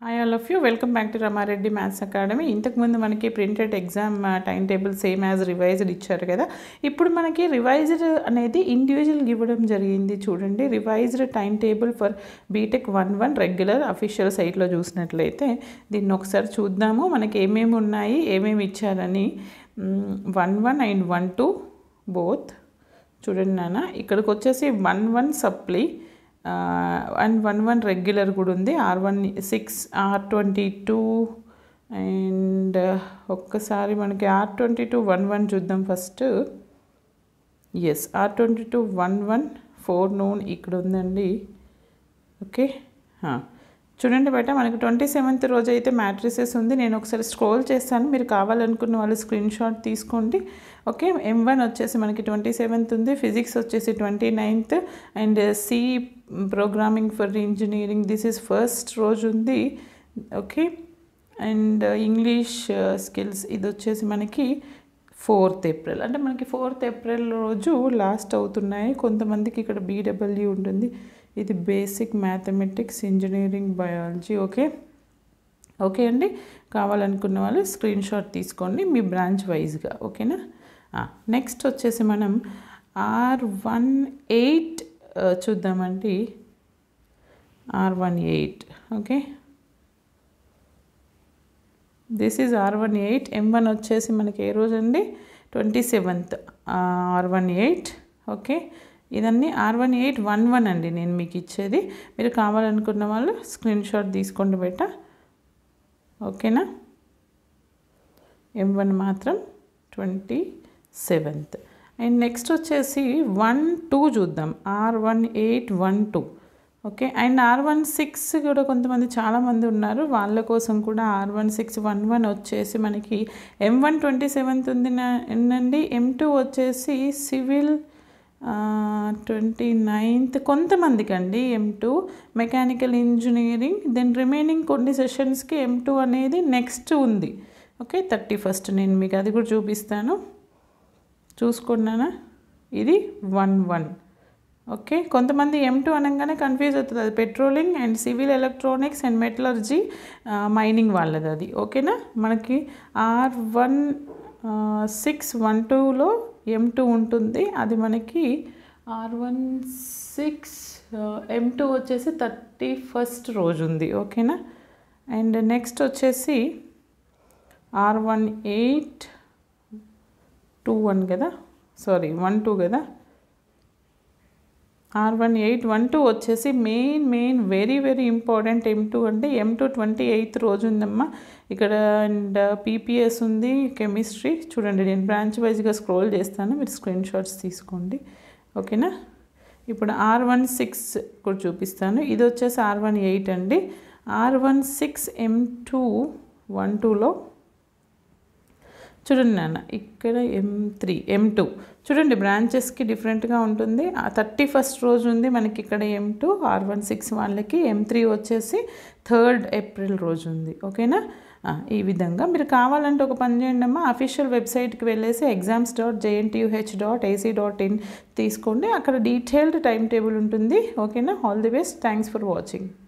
hi all of you welcome back to Ramareddy maths academy ఇంతకుముందు మనకి printed exam time table same as revised ఇచ్చారు కదా ఇప్పుడు మనకి రివైజ్డ్ అనేది ఇండివిజువల్ ఇవ్వడం జరిగింది చూడండి revised time table for BTech one one regular official సైట్లో చూసినట్లయితే దీన్ని ఒకసారి చూద్దాము మనకి ఏమేమి ఉన్నాయి ఏమేమి ఇచ్చారని one one and one two both చూడండి నాన్న ఇక్కడికి వచ్చేసి one one supply and one one regular కూడా ఉంది R one six R twenty two and ఒక్కసారి మనకి R twenty two one one చూద్దాం first S R twenty two one one forenoon ఇక్కడ ఉందండి ఓకే చూడండి బయట మనకి ట్వంటీ సెవెంత్ రోజు అయితే మ్యాట్రిసెస్ ఉంది నేను ఒకసారి స్క్రోల్ చేస్తాను మీరు కావాలనుకున్న వాళ్ళు స్క్రీన్ షాట్ తీసుకోండి ఓకే ఎం వన్ వచ్చేసి మనకి ట్వంటీ సెవెంత్ ఉంది ఫిజిక్స్ వచ్చేసి twenty ninth and C programming for engineering this is first రోజు ఉంది ఓకే అండ్ ఇంగ్లీష్ స్కిల్స్ ఇది వచ్చేసి మనకి ఫోర్త్ ఏప్రిల్ అంటే మనకి ఫోర్త్ ఏప్రిల్ రోజు లాస్ట్ అవుతున్నాయి కొంతమందికి ఇక్కడ బీడబ్ల్యూ ఉంటుంది ఇది basic mathematics engineering biology okay okay అండి కావాలనుకున్న వాళ్ళు స్క్రీన్ షాట్ తీసుకోండి మీ బ్రాంచ్ వైజ్గా ఓకేనా నెక్స్ట్ వచ్చేసి మనం ఆర్ వన్ ఎయిట్ చూద్దామండి R one eight okay this is R one eight M one వచ్చేసి మనకి ఏ రోజు అండి twenty seventh R one eight okay ఇదన్నీ R one eight one one అండి నేను మీకు ఇచ్చేది మీరు కావాలనుకున్న వాళ్ళు స్క్రీన్ షాట్ తీసుకోండి బయట ఓకేనా ఎం వన్ మాత్రం ట్వంటీ సెవెంత్ అండ్ నెక్స్ట్ వచ్చేసి వన్ టూ చూద్దాం R one eight one two okay and R one six కూడా కొంతమంది చాలామంది ఉన్నారు వాళ్ళ కోసం కూడా R one six one one వచ్చేసి మనకి ఎం వన్ ట్వంటీ సెవెంత్ ఉంది అండి ఎం టూ వచ్చేసి సివిల్ ట్వంటీ నైన్త్ కొంతమందికి అండి M two mechanical engineering then remaining కొన్ని సెషన్స్కి ఎం టూ అనేది నెక్స్ట్ ఉంది ఓకే థర్టీ ఫస్ట్ నేను మీకు అది కూడా చూపిస్తాను చూసుకున్నానా ఇది వన్ వన్ ఓకే కొంతమంది ఎం టూ అనగానే కన్ఫ్యూజ్ అవుతుంది అది petroleum and civil electronics and metallurgy mining వాళ్ళది అది ఓకేనా మనకి ఆర్ వన్ సిక్స్ వన్ టూలో ఎం టూ ఉంటుంది అది మనకి R one six M two వచ్చేసి థర్టీ ఫస్ట్ రోజు ఉంది ఓకేనా అండ్ నెక్స్ట్ వచ్చేసి R one eight two one కదా సారీ వన్ టూ కదా R one eight one two వచ్చేసి main main very very important M two అంటే ఎం టూ ట్వంటీ ఎయిత్ రోజు ఉందమ్మా ఇక్కడ అండ్ పీపీఎస్ ఉంది కెమిస్ట్రీ చూడండి నేను బ్రాంచ్ వైజ్గా స్క్రోల్ చేస్తాను మీరు స్క్రీన్ షాట్స్ తీసుకోండి ఓకేనా ఇప్పుడు ఆర్ వన్ సిక్స్ కూడా చూపిస్తాను ఇది వచ్చేసి ఆర్ వన్ ఎయిట్ అండి R one six M two one టూలో చూడండి నాన్న ఇక్కడ ఎం త్రీ ఎం టూ చూడండి బ్రాంచెస్కి డిఫరెంట్గా ఉంటుంది థర్టీ ఫస్ట్ రోజు ఉంది మనకి ఇక్కడ M two R one six వాళ్ళకి ఎం త్రీ వచ్చేసి థర్డ్ ఏప్రిల్ రోజు ఉంది ఓకేనా ఈ విధంగా మీరు కావాలంటే ఒక పని చేయండి అమ్మా అఫీషియల్ వెబ్సైట్కి వెళ్ళేసి exams dot JNTUH dot AC dot in తీసుకోండి అక్కడ డీటెయిల్డ్ టైం టేబుల్ ఉంటుంది ఓకేనా all the best thanks for watching